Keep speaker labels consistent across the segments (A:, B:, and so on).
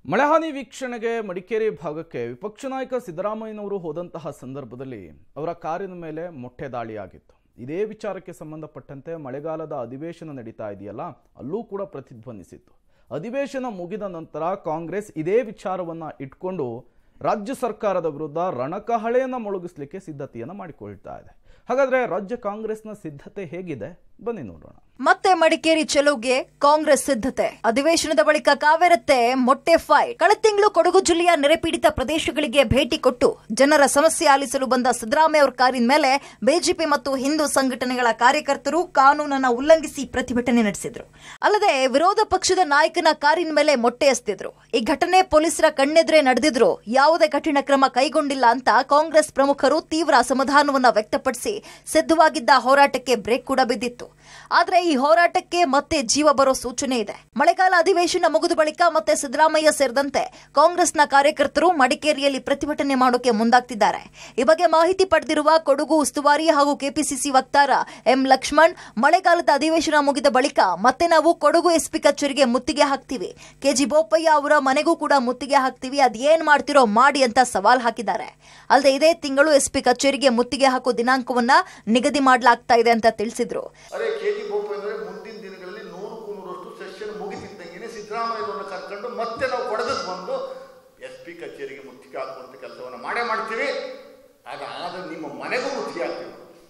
A: ಮಳೆಹಾನಿ ವೀಕ್ಷಣೆಗೆ ಮಡಿಕೇರಿ ಭಾಗಕ್ಕೆ ವಿಪಕ್ಷ ನಾಯಕ ಸಿದ್ದರಾಮಯ್ಯನವರು ಹೋದಂತಹ ಸಂದರ್ಭದಲ್ಲಿ ಅವರ ಕಾರಿನ ಮೇಲೆ ಮೊಟ್ಟೆ ದಾಳಿಯಾಗಿತ್ತು ಇದೇ ವಿಚಾರಕ್ಕೆ ಸಂಬಂಧಪಟ್ಟಂತೆ ಮಳೆಗಾಲದ ಅಧಿವೇಶನ ನಡೀತಾ ಇದೆಯಲ್ಲ ಅಲ್ಲೂ ಕೂಡ ಪ್ರತಿಧ್ವನಿಸಿತ್ತು ಅಧಿವೇಶನ ಮುಗಿದ ನಂತರ ಕಾಂಗ್ರೆಸ್ ಇದೇ ವಿಚಾರವನ್ನ ಇಟ್ಕೊಂಡು ರಾಜ್ಯ ಸರ್ಕಾರದ ವಿರುದ್ಧ ರಣಕಹಳೆಯನ್ನ ಮೊಳಗಿಸ್ಲಿಕ್ಕೆ ಸಿದ್ಧತೆಯನ್ನ ಮಾಡಿಕೊಳ್ತಾ ಇದೆ ಹಾಗಾದ್ರೆ ರಾಜ್ಯ ಕಾಂಗ್ರೆಸ್ನ ಸಿದ್ಧತೆ ಹೇಗಿದೆ ಬನ್ನಿ ನೋಡೋಣ
B: ಮತ್ತೆ ಮಡಿಕೇರಿ ಚೆಲುವ್ಗೆ ಕಾಂಗ್ರೆಸ್ ಸಿದ್ಧತೆ ಅಧಿವೇಶನದ ಬಳಿಕ ಕಾವೇರತ್ತೆ ಮೊಟ್ಟೆ ಫೈಟ್ ಕಳೆದ ತಿಂಗಳು ಕೊಡಗು ಜಿಲ್ಲೆಯ ನೆರೆಪೀಡಿತ ಪ್ರದೇಶಗಳಿಗೆ ಭೇಟಿ ಕೊಟ್ಟು ಜನರ ಸಮಸ್ಯೆ ಆಲಿಸಲು ಬಂದ ಸಿದ್ದರಾಮಯ್ಯ ಅವರ ಕಾರಿನ ಮೇಲೆ ಬಿಜೆಪಿ ಮತ್ತು ಹಿಂದೂ ಸಂಘಟನೆಗಳ ಕಾರ್ಯಕರ್ತರು ಕಾನೂನನ್ನ ಉಲ್ಲಂಘಿಸಿ ಪ್ರತಿಭಟನೆ ನಡೆಸಿದ್ರು ಅಲ್ಲದೆ ವಿರೋಧ ಪಕ್ಷದ ನಾಯಕನ ಕಾರಿನ ಮೇಲೆ ಮೊಟ್ಟೆ ಎಸೆದಿದ್ರು ಈ ಘಟನೆ ಪೊಲೀಸರ ಕಣ್ಣೆದುರೇ ನಡೆದಿದ್ರು ಯಾವುದೇ ಕಠಿಣ ಕ್ರಮ ಕೈಗೊಂಡಿಲ್ಲ ಅಂತ ಕಾಂಗ್ರೆಸ್ ಪ್ರಮುಖರು ತೀವ್ರ ಅಸಮಾಧಾನವನ್ನ ವ್ಯಕ್ತಪಡಿಸಿ ಸಿದ್ಧವಾಗಿದ್ದ ಹೋರಾಟಕ್ಕೆ ಬ್ರೇಕ್ ಕೂಡ ಬಿದ್ದಿತ್ತು ಆದ್ರೆ ಈ ಹೋರಾಟಕ್ಕೆ ಮತ್ತೆ ಜೀವ ಬರೋ ಸೂಚನೆ ಇದೆ ಮಳೆಗಾಲ ಅಧಿವೇಶನ ಮುಗಿದ ಬಳಿಕ ಮತ್ತೆ ಸಿದ್ದರಾಮಯ್ಯ ಸೇರಿದಂತೆ ಕಾಂಗ್ರೆಸ್ನ ಕಾರ್ಯಕರ್ತರು ಮಡಿಕೇರಿಯಲ್ಲಿ ಪ್ರತಿಭಟನೆ ಮಾಡೋಕೆ ಮುಂದಾಗ್ತಿದ್ದಾರೆ ಈ ಬಗ್ಗೆ ಮಾಹಿತಿ ಪಡೆದಿರುವ ಕೊಡಗು ಉಸ್ತುವಾರಿ ಹಾಗೂ ಕೆಪಿಸಿಸಿ ವಕ್ತಾರ ಎಂ ಲಕ್ಷ್ಮಣ್ ಮಳೆಗಾಲದ ಅಧಿವೇಶನ ಮುಗಿದ ಬಳಿಕ ಮತ್ತೆ ನಾವು ಕೊಡಗು ಎಸ್ಪಿ ಕಚೇರಿಗೆ ಮುತ್ತಿಗೆ ಹಾಕ್ತೀವಿ ಕೆಜಿ ಬೋಪಯ್ಯ ಅವರ ಮನೆಗೂ ಕೂಡ ಮುತ್ತಿಗೆ ಹಾಕ್ತೀವಿ ಅದೇನ್ ಮಾಡ್ತಿರೋ ಮಾಡಿ ಅಂತ ಸವಾಲ್ ಹಾಕಿದ್ದಾರೆ ಅಲ್ಲದೆ ಇದೇ ತಿಂಗಳು ಎಸ್ಪಿ ಕಚೇರಿಗೆ ಮುತ್ತಿಗೆ ಹಾಕೋ ದಿನಾಂಕವನ್ನ ನಿಗದಿ ಮಾಡಲಾಗ್ತಾ ಇದೆ ಅಂತ ತಿಳಿಸಿದ್ರು
C: ಅರೆ ಕೆ ಜಿ ಬೋಪಯ್ಯನವರೇ ಮುಂದಿನ ದಿನಗಳಲ್ಲಿ ನೂರಕ್ಕೂ ನೂರಷ್ಟು ಸೆಷನ್ ಮುಗಿತಿದ್ದಂಗೆ ಸಿದ್ದರಾಮಯ್ಯನವ್ರನ್ನ ಕರ್ಕೊಂಡು ಮತ್ತೆ ನಾವು ಕೊಡಗಕ್ಕೆ ಬಂದು ಎಸ್ ಪಿ ಕಚೇರಿಗೆ ಮುತ್ತಿಗೆ ಹಾಕುವಂಥ ಕೆಲಸವನ್ನು ಮಾಡೇ ಮಾಡ್ತೀವಿ ಅದಾದ ನಿಮ್ಮ ಮನೆಗೂ ಮುತ್ತಿಗೆ ಹಾಕ್ತೀವಿ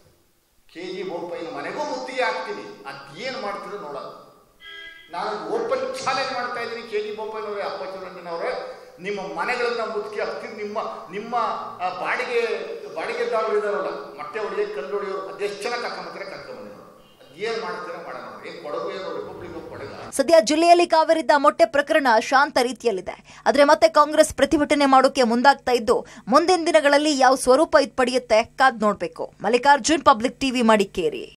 C: ಕೆ ಜಿ ಬೋಪಯ್ಯನ ಮನೆಗೂ ಮುತ್ತಿಗೆ ಹಾಕ್ತೀನಿ ಅದೇನು ಮಾಡ್ತೀರೋ ನೋಡೋದು ನಾನು ಓಪನ್ ಚಾಲೆಂಜ್ ಮಾಡ್ತಾ ಇದ್ದೀನಿ ಕೆ ಜಿ ಬೋಪಯ್ಯನವರೇ ಅಪ್ಪಚೂರಂಗನವರೇ ನಿಮ್ಮ ಮನೆಗಳನ್ನ ಮುತ್ತಿಗೆ ಹಾಕ್ತೀವಿ ನಿಮ್ಮ ನಿಮ್ಮ ಆ, ಬಾಡಿಗೆ ಬಾಡಿಗೆದಾರರು ಇದಾರಲ್ಲ ಮೊಟ್ಟೆ ಹೊಡೆಯೋ ಕಲ್ಲು ಹೊಡೆಯೋರು ಅದೆಷ್ಟು ಜನ ಕರ್ಕೊಂಬತ್ತಾರೆ ಕರ್ಕೊಂಬಂದಿರೋ ಅದೇನು ಮಾಡ್ತೀರೋ ಮಾಡೋಣ ಏನು ಕೊಡಗು ಏನು ರಿಪಬ್ಲಿಕ್ ಆಫ್ ಕೊಡಗ
B: ಸದ್ಯ ಜಿಲ್ಲೆಯಲ್ಲಿ ಕಾವೇರಿದ್ದ ಮೊಟ್ಟೆ ಪ್ರಕರಣ ಶಾಂತ ರೀತಿಯಲ್ಲಿದೆ ಆದ್ರೆ ಮತ್ತೆ ಕಾಂಗ್ರೆಸ್ ಪ್ರತಿಭಟನೆ ಮಾಡೋಕೆ ಮುಂದಾಗ್ತಾ ಇದ್ದು ಮುಂದಿನ ದಿನಗಳಲ್ಲಿ ಯಾವ ಸ್ವರೂಪ ಇದು ಪಡೆಯುತ್ತೆ ಕಾದ್ ನೋಡ್ಬೇಕು ಮಲ್ಲಿಕಾರ್ಜುನ್ ಪಬ್ಲಿಕ್ ಟಿವಿ ಮಡಿಕೇರಿ